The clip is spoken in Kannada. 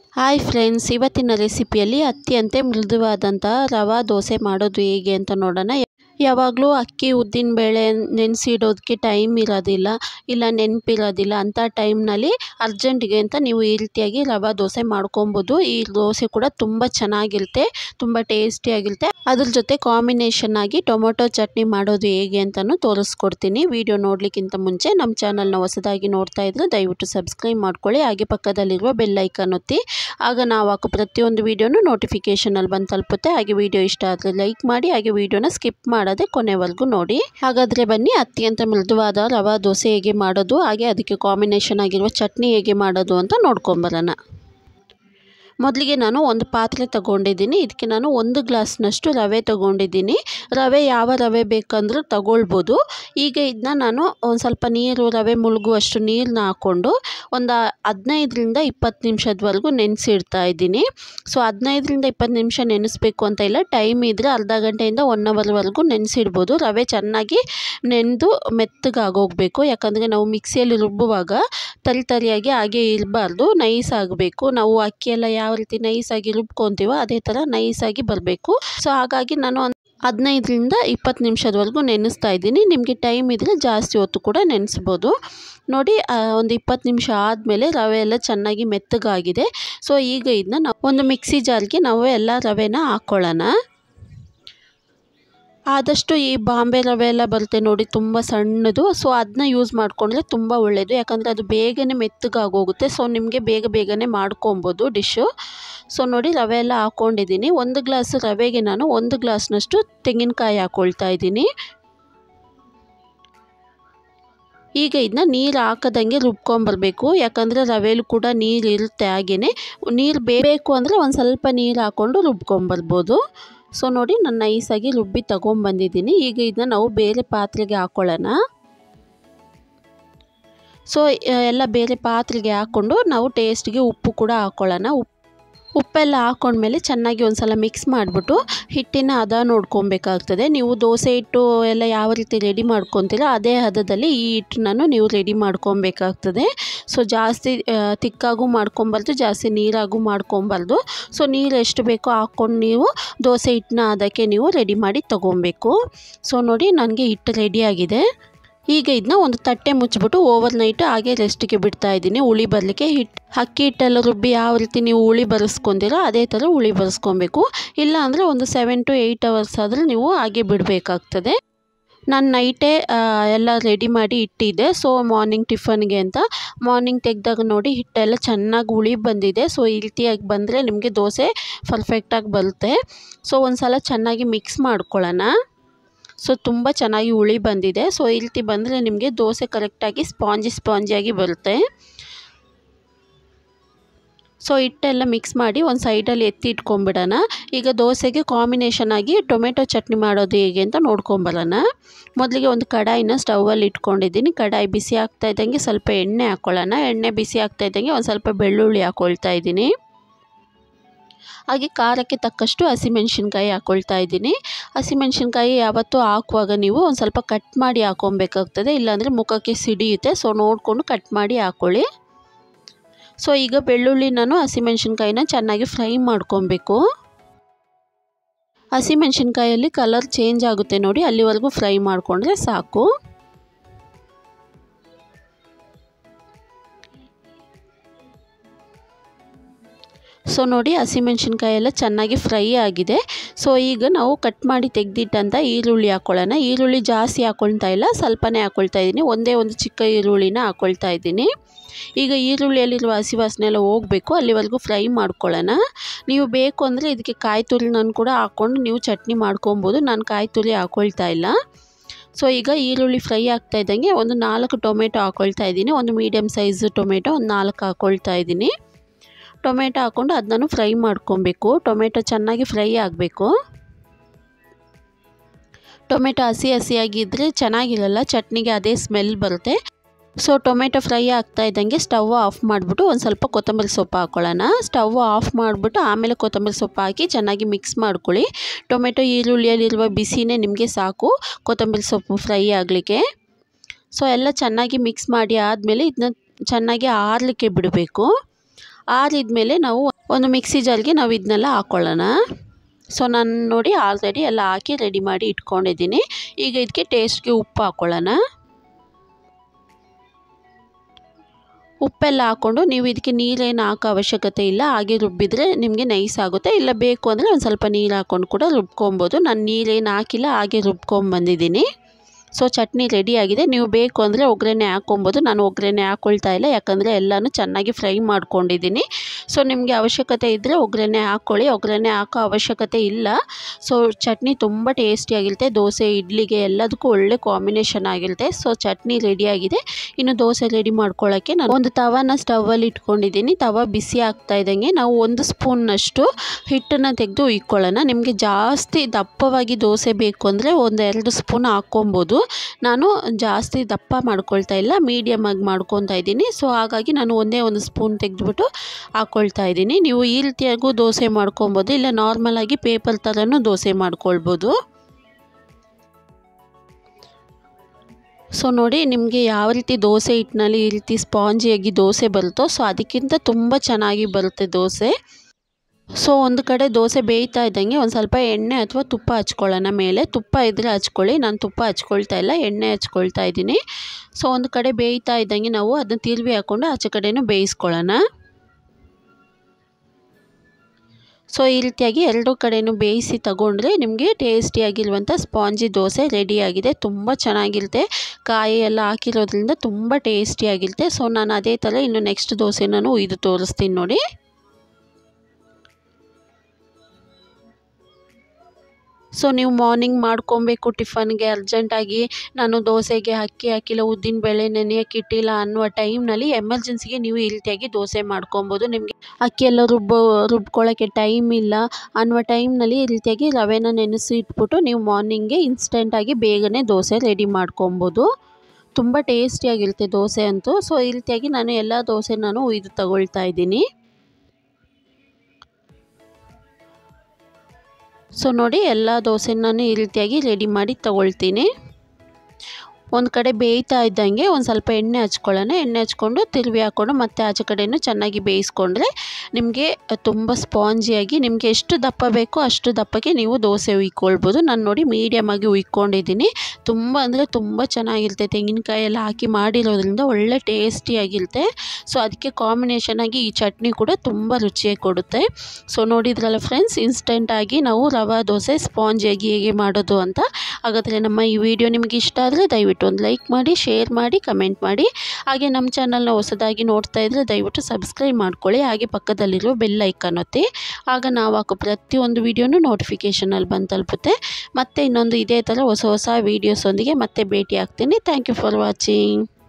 ಹಾಯ್ ಫ್ರೆಂಡ್ಸ್ ಇವತ್ತಿನ ರೆಸಿಪಿಯಲ್ಲಿ ಅತ್ಯಂತ ಮೃದುವಾದಂಥ ರವಾ ದೋಸೆ ಮಾಡೋದು ಹೇಗೆ ಅಂತ ನೋಡೋಣ ಯಾವಾಗಲೂ ಅಕ್ಕಿ ಉದ್ದಿನ ಬೇಳೆ ನೆನೆಸಿಡೋದಕ್ಕೆ ಟೈಮ್ ಇರೋದಿಲ್ಲ ಇಲ್ಲ ನೆನಪಿರೋದಿಲ್ಲ ಅಂಥ ಟೈಮ್ನಲ್ಲಿ ಅರ್ಜೆಂಟಿಗೆ ಅಂತ ನೀವು ಈ ರೀತಿಯಾಗಿ ರವಾ ದೋಸೆ ಮಾಡ್ಕೊಬೋದು ಈ ದೋಸೆ ಕೂಡ ತುಂಬ ಚೆನ್ನಾಗಿರುತ್ತೆ ತುಂಬ ಟೇಸ್ಟಿಯಾಗಿರುತ್ತೆ ಅದ್ರ ಜೊತೆ ಕಾಂಬಿನೇಷನ್ ಆಗಿ ಟೊಮೊಟೊ ಚಟ್ನಿ ಮಾಡೋದು ಹೇಗೆ ಅಂತಲೂ ತೋರಿಸ್ಕೊಡ್ತೀನಿ ವಿಡಿಯೋ ನೋಡಲಿಕ್ಕಿಂತ ಮುಂಚೆ ನಮ್ಮ ಚಾನಲ್ನ ಹೊಸದಾಗಿ ನೋಡ್ತಾ ಇದ್ದರೆ ದಯವಿಟ್ಟು ಸಬ್ಸ್ಕ್ರೈಬ್ ಮಾಡ್ಕೊಳ್ಳಿ ಹಾಗೆ ಪಕ್ಕದಲ್ಲಿರುವ ಬೆಲ್ ಐಕನ್ ಒತ್ತಿ ಆಗ ನಾವು ಹಾಕೋ ಪ್ರತಿಯೊಂದು ವೀಡಿಯೋನು ನೋಟಿಫಿಕೇಷನಲ್ಲಿ ಬಂದು ತಲುಪುತ್ತೆ ಹಾಗೆ ವಿಡಿಯೋ ಇಷ್ಟ ಆದರೆ ಲೈಕ್ ಮಾಡಿ ಹಾಗೆ ವಿಡಿಯೋನ ಸ್ಕಿಪ್ ಮಾಡದೆ ಕೊನೆವರೆಗೂ ನೋಡಿ ಹಾಗಾದರೆ ಬನ್ನಿ ಅತ್ಯಂತ ಮೃದುವಾದ ರವಾ ದೋಸೆ ಹೇಗೆ ಮಾಡೋದು ಹಾಗೆ ಅದಕ್ಕೆ ಕಾಂಬಿನೇಷನ್ ಆಗಿರುವ ಚಟ್ನಿ ಹೇಗೆ ಮಾಡೋದು ಅಂತ ನೋಡ್ಕೊಂಬರೋಣ ಮೊದಲಿಗೆ ನಾನು ಒಂದು ಪಾತ್ರೆ ತಗೊಂಡಿದ್ದೀನಿ ಇದಕ್ಕೆ ನಾನು ಒಂದು ಗ್ಲಾಸ್ನಷ್ಟು ರವೆ ತಗೊಂಡಿದ್ದೀನಿ ರವೆ ಯಾವ ರವೆ ಬೇಕಂದ್ರೂ ತಗೊಳ್ಬೋದು ಈಗ ಇದನ್ನ ನಾನು ಒಂದು ಸ್ವಲ್ಪ ನೀರು ರವೆ ಮುಳುಗುವಷ್ಟು ನೀರನ್ನ ಹಾಕ್ಕೊಂಡು ಒಂದು ಹದಿನೈದರಿಂದ ಇಪ್ಪತ್ತು ನಿಮಿಷದವರೆಗೂ ನೆನೆಸಿಡ್ತಾ ಇದ್ದೀನಿ ಸೊ ಹದಿನೈದರಿಂದ ಇಪ್ಪತ್ತು ನಿಮಿಷ ನೆನೆಸ್ಬೇಕು ಅಂತ ಇಲ್ಲ ಟೈಮ್ ಇದ್ದರೆ ಅರ್ಧ ಗಂಟೆಯಿಂದ ಒನ್ ಅವರ್ವರೆಗೂ ನೆನೆಸಿಡ್ಬೋದು ರವೆ ಚೆನ್ನಾಗಿ ನೆನೆದು ಮೆತ್ತಗಾಗೋಗಬೇಕು ಯಾಕಂದರೆ ನಾವು ಮಿಕ್ಸಿಯಲ್ಲಿ ರುಬ್ಬುವಾಗ ತರಿ ತರಿಯಾಗಿ ಹಾಗೆ ಇರಬಾರ್ದು ನೈಸ್ ಆಗಬೇಕು ನಾವು ಅಕ್ಕಿ ಎಲ್ಲ ಯಾವ ರೀತಿ ನೈಸಾಗಿ ರುಬ್ಕೊತೀವೋ ಅದೇ ಥರ ನೈಸಾಗಿ ಬರಬೇಕು ಸೊ ಹಾಗಾಗಿ ನಾನು ಒಂದು ಹದಿನೈದರಿಂದ ಇಪ್ಪತ್ತು ನಿಮಿಷದವರೆಗೂ ನೆನೆಸ್ತಾ ಇದ್ದೀನಿ ನಿಮಗೆ ಟೈಮ್ ಇದ್ದರೆ ಜಾಸ್ತಿ ಹೊತ್ತು ಕೂಡ ನೆನೆಸ್ಬೋದು ನೋಡಿ ಒಂದು ಇಪ್ಪತ್ತು ನಿಮಿಷ ಆದಮೇಲೆ ರವೆ ಎಲ್ಲ ಚೆನ್ನಾಗಿ ಮೆತ್ತಗಾಗಿದೆ ಸೊ ಈಗ ಇದನ್ನ ನಾವು ಒಂದು ಮಿಕ್ಸಿ ಜಾರ್ಗೆ ನಾವು ಎಲ್ಲ ರವೆನ ಹಾಕ್ಕೊಳ್ಳೋಣ ಆದಷ್ಟು ಈ ಬಾಂಬೆ ರವೆ ಎಲ್ಲ ಬರುತ್ತೆ ನೋಡಿ ತುಂಬ ಸಣ್ಣದು ಸೊ ಅದನ್ನ ಯೂಸ್ ಮಾಡಿಕೊಂಡ್ರೆ ತುಂಬ ಒಳ್ಳೆಯದು ಯಾಕಂದರೆ ಅದು ಬೇಗನೆ ಮೆತ್ತಗಾಗೋಗುತ್ತೆ ಸೊ ನಿಮಗೆ ಬೇಗ ಬೇಗನೆ ಮಾಡ್ಕೊಬೋದು ಡಿಶ್ಶು ಸೊ ನೋಡಿ ರವೆ ಎಲ್ಲ ಹಾಕ್ಕೊಂಡಿದ್ದೀನಿ ಒಂದು ಗ್ಲಾಸ್ ರವೆಗೆ ನಾನು ಒಂದು ಗ್ಲಾಸ್ನಷ್ಟು ತೆಂಗಿನಕಾಯಿ ಹಾಕ್ಕೊಳ್ತಾ ಇದ್ದೀನಿ ಈಗ ಇದನ್ನ ನೀರು ಹಾಕದಂಗೆ ರುಬ್ಕೊಂಬರ್ಬೇಕು ಯಾಕಂದರೆ ರವೆಲು ಕೂಡ ನೀರು ಇರುತ್ತೆ ಹಾಗೆಯೇ ನೀರು ಬೇಕು ಅಂದರೆ ಒಂದು ಸ್ವಲ್ಪ ನೀರು ಹಾಕ್ಕೊಂಡು ರುಬ್ಕೊಂಬರ್ಬೋದು ಸೊ ನೋಡಿ ನಾನು ನೈಸಾಗಿ ರುಬ್ಬಿ ತೊಗೊಂಬಂದಿದ್ದೀನಿ ಈಗ ಇದನ್ನ ನಾವು ಬೇರೆ ಪಾತ್ರೆಗೆ ಹಾಕ್ಕೊಳ್ಳೋಣ ಸೊ ಎಲ್ಲ ಬೇರೆ ಪಾತ್ರೆಗೆ ಹಾಕ್ಕೊಂಡು ನಾವು ಟೇಸ್ಟ್ಗೆ ಉಪ್ಪು ಕೂಡ ಹಾಕ್ಕೊಳ್ಳೋಣ ಉಪ್ಪು ಉಪ್ಪೆಲ್ಲ ಹಾಕ್ಕೊಂಡ್ಮೇಲೆ ಚೆನ್ನಾಗಿ ಒಂದು ಸಲ ಮಿಕ್ಸ್ ಮಾಡಿಬಿಟ್ಟು ಹಿಟ್ಟಿನ ಹದ ನೋಡ್ಕೊಬೇಕಾಗ್ತದೆ ನೀವು ದೋಸೆ ಹಿಟ್ಟು ಎಲ್ಲ ಯಾವ ರೀತಿ ರೆಡಿ ಮಾಡ್ಕೊತೀರೋ ಅದೇ ಹದದಲ್ಲಿ ಈ ಹಿಟ್ಟನ್ನು ನೀವು ರೆಡಿ ಮಾಡ್ಕೊಬೇಕಾಗ್ತದೆ ಸೊ ಜಾಸ್ತಿ ತಿಕ್ಕಾಗೂ ಮಾಡ್ಕೊಬಾರ್ದು ಜಾಸ್ತಿ ನೀರಾಗೂ ಮಾಡ್ಕೊಬಾರ್ದು ಸೊ ನೀರು ಎಷ್ಟು ಬೇಕೋ ಹಾಕ್ಕೊಂಡು ನೀವು ದೋಸೆ ಹಿಟ್ಟನ್ನ ಅದಕ್ಕೆ ನೀವು ರೆಡಿ ಮಾಡಿ ತೊಗೊಬೇಕು ಸೊ ನೋಡಿ ನನಗೆ ಹಿಟ್ಟು ರೆಡಿಯಾಗಿದೆ ಈಗ ಇದನ್ನ ಒಂದು ತಟ್ಟೆ ಮುಚ್ಚಿಬಿಟ್ಟು ಓವರ್ ನೈಟ್ ಹಾಗೆ ರೆಸ್ಟಿಗೆ ಬಿಡ್ತಾ ಇದ್ದೀನಿ ಹುಳಿ ಬರಲಿಕ್ಕೆ ಹಿಟ್ಟು ಅಕ್ಕಿ ಹಿಟ್ಟೆಲ್ಲ ರುಬ್ಬಿ ಯಾವ ರೀತಿ ನೀವು ಹುಳಿ ಬರೆಸ್ಕೊತೀರೋ ಅದೇ ಥರ ಹುಳಿ ಬರೆಸ್ಕೊಬೇಕು ಇಲ್ಲ ಅಂದರೆ ಒಂದು ಸೆವೆನ್ ಟು ಏಯ್ಟ್ ಅವರ್ಸ್ ಆದರೆ ನೀವು ಹಾಗೆ ಬಿಡಬೇಕಾಗ್ತದೆ ನಾನು ನೈಟೇ ಎಲ್ಲ ರೆಡಿ ಮಾಡಿ ಇಟ್ಟಿದ್ದೆ ಸೊ ಮಾರ್ನಿಂಗ್ ಟಿಫನ್ಗೆ ಅಂತ ಮಾರ್ನಿಂಗ್ ತೆಗೆದಾಗ ನೋಡಿ ಹಿಟ್ಟೆಲ್ಲ ಚೆನ್ನಾಗಿ ಹುಳಿ ಬಂದಿದೆ ಸೊ ಈ ರೀತಿಯಾಗಿ ಬಂದರೆ ನಿಮಗೆ ದೋಸೆ ಪರ್ಫೆಕ್ಟಾಗಿ ಬರುತ್ತೆ ಸೊ ಒಂದು ಸಲ ಚೆನ್ನಾಗಿ ಮಿಕ್ಸ್ ಮಾಡ್ಕೊಳ್ಳೋಣ ಸೊ ತುಂಬ ಚೆನ್ನಾಗಿ ಹುಳಿ ಬಂದಿದೆ ಸೊ ಈ ರೀತಿ ಬಂದರೆ ನಿಮಗೆ ದೋಸೆ ಕರೆಕ್ಟಾಗಿ ಸ್ಪಾಂಜಿ ಸ್ಪಾಂಜಿಯಾಗಿ ಬರುತ್ತೆ ಸೊ ಹಿಟ್ಟೆಲ್ಲ ಮಿಕ್ಸ್ ಮಾಡಿ ಒಂದು ಸೈಡಲ್ಲಿ ಎತ್ತಿ ಇಟ್ಕೊಂಬಿಡೋಣ ಈಗ ದೋಸೆಗೆ ಕಾಂಬಿನೇಷನ್ ಆಗಿ ಟೊಮೆಟೊ ಚಟ್ನಿ ಮಾಡೋದು ಹೇಗೆ ಅಂತ ನೋಡ್ಕೊಂಬರೋಣ ಮೊದಲಿಗೆ ಒಂದು ಕಡಾಯಿನ ಸ್ಟವಲ್ಲಿ ಇಟ್ಕೊಂಡಿದ್ದೀನಿ ಕಡಾಯಿ ಬಿಸಿ ಆಗ್ತಾ ಇದ್ದಂಗೆ ಸ್ವಲ್ಪ ಎಣ್ಣೆ ಹಾಕ್ಕೊಳ್ಳೋಣ ಎಣ್ಣೆ ಬಿಸಿ ಆಗ್ತಾ ಇದ್ದಂಗೆ ಒಂದು ಸ್ವಲ್ಪ ಬೆಳ್ಳುಳ್ಳಿ ಹಾಕ್ಕೊಳ್ತಾ ಇದ್ದೀನಿ ಹಾಗೆ ಖಾರಕ್ಕೆ ತಕ್ಕಷ್ಟು ಹಸಿಮೆಣ್ಸಿನ್ಕಾಯಿ ಹಾಕ್ಕೊಳ್ತಾ ಇದ್ದೀನಿ ಹಸಿಮೆಣ್ಸಿನ್ಕಾಯಿ ಯಾವತ್ತೂ ಹಾಕುವಾಗ ನೀವು ಒಂದು ಸ್ವಲ್ಪ ಕಟ್ ಮಾಡಿ ಹಾಕ್ಕೊಬೇಕಾಗ್ತದೆ ಇಲ್ಲಾಂದರೆ ಮುಖಕ್ಕೆ ಸಿಡಿಯುತ್ತೆ ಸೊ ನೋಡಿಕೊಂಡು ಕಟ್ ಮಾಡಿ ಹಾಕ್ಕೊಳ್ಳಿ ಸೊ ಈಗ ಬೆಳ್ಳುಳ್ಳಿ ನಾನು ಹಸಿಮೆಣ್ಸಿನ್ಕಾಯಿನ ಚೆನ್ನಾಗಿ ಫ್ರೈ ಮಾಡ್ಕೊಬೇಕು ಹಸಿಮೆಣ್ಸಿನ್ಕಾಯಲ್ಲಿ ಕಲರ್ ಚೇಂಜ್ ಆಗುತ್ತೆ ನೋಡಿ ಅಲ್ಲಿವರೆಗೂ ಫ್ರೈ ಮಾಡಿಕೊಂಡ್ರೆ ಸಾಕು ಸೊ ನೋಡಿ ಹಸಿಮೆಣ್ಸಿನ್ಕಾಯಿ ಎಲ್ಲ ಚೆನ್ನಾಗಿ ಫ್ರೈ ಆಗಿದೆ ಸೊ ಈಗ ನಾವು ಕಟ್ ಮಾಡಿ ತೆಗೆದಿಟ್ಟಂಥ ಈರುಳ್ಳಿ ಹಾಕ್ಕೊಳ್ಳೋಣ ಈರುಳ್ಳಿ ಜಾಸ್ತಿ ಹಾಕ್ಕೊಳ್ತಾ ಇಲ್ಲ ಸ್ವಲ್ಪನೇ ಹಾಕ್ಕೊಳ್ತಾ ಇದ್ದೀನಿ ಒಂದೇ ಒಂದು ಚಿಕ್ಕ ಈರುಳ್ಳಿನ ಹಾಕ್ಕೊಳ್ತಾ ಇದ್ದೀನಿ ಈಗ ಈರುಳ್ಳಿಯಲ್ಲಿರುವ ಹಸಿ ವಾಸನೆ ಎಲ್ಲ ಹೋಗಬೇಕು ಅಲ್ಲಿವರೆಗೂ ಫ್ರೈ ಮಾಡ್ಕೊಳ್ಳೋಣ ನೀವು ಬೇಕು ಅಂದರೆ ಇದಕ್ಕೆ ಕಾಯಿ ತುರಿನೂ ಕೂಡ ಹಾಕ್ಕೊಂಡು ನೀವು ಚಟ್ನಿ ಮಾಡ್ಕೊಬೋದು ನಾನು ಕಾಯಿ ತುರಿ ಹಾಕ್ಕೊಳ್ತಾ ಇಲ್ಲ ಸೊ ಈಗ ಈರುಳ್ಳಿ ಫ್ರೈ ಆಗ್ತಾ ಇದ್ದಂಗೆ ಒಂದು ನಾಲ್ಕು ಟೊಮೆಟೊ ಹಾಕ್ಕೊಳ್ತಾ ಇದ್ದೀನಿ ಒಂದು ಮೀಡಿಯಮ್ ಸೈಜ್ ಟೊಮೆಟೊ ಒಂದು ನಾಲ್ಕು ಹಾಕ್ಕೊಳ್ತಾ ಇದ್ದೀನಿ ಟೊಮೆಟೊ ಹಾಕ್ಕೊಂಡು ಅದನ್ನು ಫ್ರೈ ಮಾಡ್ಕೊಬೇಕು ಟೊಮೆಟೊ ಚೆನ್ನಾಗಿ ಫ್ರೈ ಆಗಬೇಕು ಟೊಮೆಟೊ ಹಸಿ ಹಸಿಯಾಗಿದ್ದರೆ ಚೆನ್ನಾಗಿರಲ್ಲ ಚಟ್ನಿಗೆ ಅದೇ ಸ್ಮೆಲ್ ಬರುತ್ತೆ ಸೊ ಟೊಮೆಟೊ ಫ್ರೈ ಆಗ್ತಾ ಇದ್ದಂಗೆ ಸ್ಟವ್ ಆಫ್ ಮಾಡಿಬಿಟ್ಟು ಒಂದು ಸ್ವಲ್ಪ ಕೊತ್ತಂಬರಿ ಸೊಪ್ಪು ಹಾಕ್ಕೊಳ್ಳೋಣ ಸ್ಟವ್ ಆಫ್ ಮಾಡಿಬಿಟ್ಟು ಆಮೇಲೆ ಕೊತ್ತಂಬರಿ ಸೊಪ್ಪು ಹಾಕಿ ಚೆನ್ನಾಗಿ ಮಿಕ್ಸ್ ಮಾಡ್ಕೊಳ್ಳಿ ಟೊಮೆಟೊ ಈರುಳ್ಳಿಯಲ್ಲಿರುವ ಬಿಸಿನೇ ನಿಮಗೆ ಸಾಕು ಕೊತ್ತಂಬರಿ ಸೊಪ್ಪು ಫ್ರೈ ಆಗಲಿಕ್ಕೆ ಸೊ ಎಲ್ಲ ಚೆನ್ನಾಗಿ ಮಿಕ್ಸ್ ಮಾಡಿ ಆದಮೇಲೆ ಇದನ್ನ ಚೆನ್ನಾಗಿ ಆರಲಿಕ್ಕೆ ಬಿಡಬೇಕು ಆರಿದ್ಮೇಲೆ ನಾವು ಒಂದು ಮಿಕ್ಸಿ ಜಾರ್ಗೆ ನಾವು ಇದನ್ನೆಲ್ಲ ಹಾಕ್ಕೊಳ್ಳೋಣ ಸೊ ನಾನು ನೋಡಿ ಆಲ್ರೆಡಿ ಎಲ್ಲ ಹಾಕಿ ರೆಡಿ ಮಾಡಿ ಇಟ್ಕೊಂಡಿದ್ದೀನಿ ಈಗ ಇದಕ್ಕೆ ಟೇಸ್ಟ್ಗೆ ಉಪ್ಪು ಹಾಕ್ಕೊಳ್ಳೋಣ ಉಪ್ಪೆಲ್ಲ ಹಾಕ್ಕೊಂಡು ನೀವು ಇದಕ್ಕೆ ನೀರೇನು ಹಾಕೋ ಅವಶ್ಯಕತೆ ಇಲ್ಲ ಹಾಗೆ ರುಬ್ಬಿದರೆ ನಿಮಗೆ ನೈಸ್ ಆಗುತ್ತೆ ಇಲ್ಲ ಬೇಕು ಅಂದರೆ ಒಂದು ಸ್ವಲ್ಪ ನೀರು ಹಾಕ್ಕೊಂಡು ಕೂಡ ರುಬ್ಕೊಬೋದು ನಾನು ನೀರೇನು ಹಾಕಿಲ್ಲ ಹಾಗೆ ರುಬ್ಕೊಂಬಂದಿದ್ದೀನಿ ಸೊ ಚಟ್ನಿ ರೆಡಿಯಾಗಿದೆ ನೀವು ಬೇಕು ಅಂದರೆ ಒಗ್ಗರಣೆ ಹಾಕ್ಕೊಬೋದು ನಾನು ಒಗ್ಗರಣೆ ಹಾಕ್ಕೊಳ್ತಾ ಇಲ್ಲ ಯಾಕಂದರೆ ಎಲ್ಲನೂ ಚೆನ್ನಾಗಿ ಫ್ರೈ ಮಾಡ್ಕೊಂಡಿದ್ದೀನಿ ಸೊ ನಿಮಗೆ ಅವಶ್ಯಕತೆ ಇದ್ದರೆ ಒಗ್ಗರಣೆ ಹಾಕ್ಕೊಳ್ಳಿ ಒಗ್ಗರಣೆ ಹಾಕೋ ಅವಶ್ಯಕತೆ ಇಲ್ಲ ಸೊ ಚಟ್ನಿ ತುಂಬ ಟೇಸ್ಟಿಯಾಗಿರುತ್ತೆ ದೋಸೆ ಇಡ್ಲಿಗೆ ಎಲ್ಲದಕ್ಕೂ ಒಳ್ಳೆ ಕಾಂಬಿನೇಷನ್ ಆಗಿರುತ್ತೆ ಸೊ ಚಟ್ನಿ ರೆಡಿಯಾಗಿದೆ ಇನ್ನು ದೋಸೆ ರೆಡಿ ಮಾಡ್ಕೊಳ್ಳೋಕ್ಕೆ ನಾನು ಒಂದು ತವಾನ ಸ್ಟವಲ್ಲಿ ಇಟ್ಕೊಂಡಿದ್ದೀನಿ ತವ ಬಿಸಿ ಆಗ್ತಾ ಇದ್ದಂಗೆ ನಾವು ಒಂದು ಸ್ಪೂನ್ನಷ್ಟು ಹಿಟ್ಟನ್ನು ತೆಗೆದು ಇಕ್ಕೊಳ್ಳೋಣ ನಿಮಗೆ ಜಾಸ್ತಿ ದಪ್ಪವಾಗಿ ದೋಸೆ ಬೇಕು ಅಂದರೆ ಒಂದು ಎರಡು ಸ್ಪೂನ್ ಹಾಕ್ಕೊಬೋದು ನಾನು ಜಾಸ್ತಿ ದಪ್ಪ ಮಾಡ್ಕೊಳ್ತಾ ಇಲ್ಲ ಮೀಡಿಯಮ್ ಆಗಿ ಮಾಡ್ಕೊತಾ ಇದ್ದೀನಿ ಸೊ ಹಾಗಾಗಿ ನಾನು ಒಂದೇ ಒಂದು ಸ್ಪೂನ್ ತೆಗೆದುಬಿಟ್ಟು ಹಾಕ್ಕೊಳ್ತಾ ಇದ್ದೀನಿ ನೀವು ಈ ರೀತಿಯಾಗೂ ದೋಸೆ ಮಾಡ್ಕೊಬೋದು ಇಲ್ಲ ನಾರ್ಮಲಾಗಿ ಪೇಪರ್ ಥರನೂ ದೋಸೆ ಮಾಡ್ಕೊಳ್ಬೋದು ಸೊ ನೋಡಿ ನಿಮಗೆ ಯಾವ ರೀತಿ ದೋಸೆ ಹಿಟ್ಟಿನಲ್ಲಿ ಈ ರೀತಿ ಸ್ಪಾಂಜಿಯಾಗಿ ದೋಸೆ ಬರುತ್ತೋ ಸೊ ಅದಕ್ಕಿಂತ ತುಂಬ ಚೆನ್ನಾಗಿ ಬರುತ್ತೆ ದೋಸೆ ಸೊ ಒಂದು ಕಡೆ ದೋಸೆ ಬೇಯ್ತಾ ಇದ್ದಂಗೆ ಒಂದು ಸ್ವಲ್ಪ ಎಣ್ಣೆ ಅಥವಾ ತುಪ್ಪ ಹಚ್ಕೊಳ್ಳೋಣ ಮೇಲೆ ತುಪ್ಪ ಇದ್ದರೆ ಹಚ್ಕೊಳ್ಳಿ ನಾನು ತುಪ್ಪ ಹಚ್ಕೊಳ್ತಾ ಇಲ್ಲ ಎಣ್ಣೆ ಹಚ್ಕೊಳ್ತಾ ಇದ್ದೀನಿ ಸೊ ಒಂದು ಕಡೆ ಬೇಯ್ತಾ ಇದ್ದಂಗೆ ನಾವು ಅದನ್ನ ತಿರುವಿ ಹಾಕ್ಕೊಂಡು ಆಚೆ ಕಡೆನೂ ಬೇಯಿಸ್ಕೊಳ್ಳೋಣ ಸೊ ಈ ರೀತಿಯಾಗಿ ಎರಡೂ ಕಡೆನೂ ಬೇಯಿಸಿ ತಗೊಂಡ್ರೆ ನಿಮಗೆ ಟೇಸ್ಟಿಯಾಗಿರುವಂಥ ಸ್ಪಾಂಜಿ ದೋಸೆ ರೆಡಿಯಾಗಿದೆ ತುಂಬ ಚೆನ್ನಾಗಿರುತ್ತೆ ಕಾಯಿ ಎಲ್ಲ ಹಾಕಿರೋದ್ರಿಂದ ತುಂಬ ಟೇಸ್ಟಿಯಾಗಿರುತ್ತೆ ಸೊ ನಾನು ಅದೇ ಥರ ಇನ್ನು ನೆಕ್ಸ್ಟ್ ದೋಸೆ ನಾನು ಇದು ತೋರಿಸ್ತೀನಿ ನೋಡಿ ಸೊ ನೀವು ಮಾರ್ನಿಂಗ್ ಮಾಡ್ಕೊಬೇಕು ಟಿಫನ್ಗೆ ಅರ್ಜೆಂಟಾಗಿ ನಾನು ದೋಸೆಗೆ ಅಕ್ಕಿ ಹಾಕಿಲ್ಲ ಉದ್ದಿನ ಬೇಳೆ ನೆನೆಯೋಕೆ ಇಟ್ಟಿಲ್ಲ ಅನ್ನುವ ಟೈಮ್ನಲ್ಲಿ ಎಮರ್ಜೆನ್ಸಿಗೆ ನೀವು ಈ ರೀತಿಯಾಗಿ ದೋಸೆ ಮಾಡ್ಕೊಬೋದು ನಿಮಗೆ ಅಕ್ಕಿ ಎಲ್ಲ ರುಬ್ಬ ರುಬ್ಕೊಳ್ಳೋಕ್ಕೆ ಟೈಮ್ ಇಲ್ಲ ಅನ್ನುವ ಟೈಮ್ನಲ್ಲಿ ಈ ರೀತಿಯಾಗಿ ರವೆನ ನೆನೆಸಿ ಇಟ್ಬಿಟ್ಟು ನೀವು ಮಾರ್ನಿಂಗ್ಗೆ ಇನ್ಸ್ಟೆಂಟಾಗಿ ಬೇಗನೆ ದೋಸೆ ರೆಡಿ ಮಾಡ್ಕೊಬೋದು ತುಂಬ ಟೇಸ್ಟಿಯಾಗಿರುತ್ತೆ ದೋಸೆ ಅಂತೂ ಸೊ ಈ ರೀತಿಯಾಗಿ ನಾನು ಎಲ್ಲ ದೋಸೆ ನಾನು ಇದು ತಗೊಳ್ತಾ ಇದ್ದೀನಿ ಸೊ ನೋಡಿ ಎಲ್ಲ ದೋಸೆ ನಾನು ಈ ರೀತಿಯಾಗಿ ರೆಡಿ ಮಾಡಿ ತಗೊಳ್ತೀನಿ ಒಂದು ಕಡೆ ಬೇಯ್ತಾ ಇದ್ದಂಗೆ ಒಂದು ಸ್ವಲ್ಪ ಎಣ್ಣೆ ಹಚ್ಕೊಳ್ಳೋಣ ಎಣ್ಣೆ ಹಚ್ಕೊಂಡು ತಿರುವಿ ಹಾಕ್ಕೊಂಡು ಮತ್ತೆ ಆಚೆ ಕಡೆಯೂ ಚೆನ್ನಾಗಿ ಬೇಯಿಸ್ಕೊಂಡ್ರೆ ನಿಮಗೆ ತುಂಬ ಸ್ಪಾಂಜಿಯಾಗಿ ನಿಮಗೆ ಎಷ್ಟು ದಪ್ಪ ಬೇಕೋ ಅಷ್ಟು ದಪ್ಪಕ್ಕೆ ನೀವು ದೋಸೆ ಉಯ್ಕೊಳ್ಬೋದು ನಾನು ನೋಡಿ ಮೀಡಿಯಮಾಗಿ ಉಯ್ಕೊಂಡಿದ್ದೀನಿ ತುಂಬ ಅಂದರೆ ತುಂಬ ಚೆನ್ನಾಗಿರುತ್ತೆ ತೆಂಗಿನಕಾಯಿ ಎಲ್ಲ ಹಾಕಿ ಮಾಡಿರೋದ್ರಿಂದ ಒಳ್ಳೆ ಟೇಸ್ಟಿಯಾಗಿರುತ್ತೆ ಸೊ ಅದಕ್ಕೆ ಕಾಂಬಿನೇಷನ್ ಆಗಿ ಈ ಚಟ್ನಿ ಕೂಡ ತುಂಬ ರುಚಿಯಾಗಿ ಕೊಡುತ್ತೆ ಸೊ ನೋಡಿದ್ರಲ್ಲ ಫ್ರೆಂಡ್ಸ್ ಇನ್ಸ್ಟೆಂಟಾಗಿ ನಾವು ರವಾ ದೋಸೆ ಸ್ಪಾಂಜಿಯಾಗಿ ಹೇಗೆ ಮಾಡೋದು ಅಂತ ಹಾಗಾದರೆ ನಮ್ಮ ಈ ವಿಡಿಯೋ ನಿಮಗೆ ಇಷ್ಟ ಆದರೆ ದಯವಿಟ್ಟು ಒಂದು ಲೈಕ್ ಮಾಡಿ ಶೇರ್ ಮಾಡಿ ಕಮೆಂಟ್ ಮಾಡಿ ಹಾಗೆ ನಮ್ಮ ಚಾನಲ್ನ ಹೊಸದಾಗಿ ನೋಡ್ತಾ ಇದ್ದರೆ ದಯವಿಟ್ಟು ಸಬ್ಸ್ಕ್ರೈಬ್ ಮಾಡ್ಕೊಳ್ಳಿ ಹಾಗೆ ಪಕ್ಕದಲ್ಲಿರೋ ಬೆಲ್ ಐಕನ್ ಒತ್ತಿ ಆಗ ನಾವು ಹಾಕೋ ಪ್ರತಿಯೊಂದು ವೀಡಿಯೋನೂ ನೋಟಿಫಿಕೇಷನಲ್ಲಿ ಬಂದು ತಲುಪುತ್ತೆ ಮತ್ತು ಇನ್ನೊಂದು ಇದೇ ಥರ ಹೊಸ ಹೊಸ ವೀಡಿಯೋಸೊಂದಿಗೆ ಮತ್ತೆ ಭೇಟಿ ಆಗ್ತೀನಿ ಥ್ಯಾಂಕ್ ಯು ಫಾರ್ ವಾಚಿಂಗ್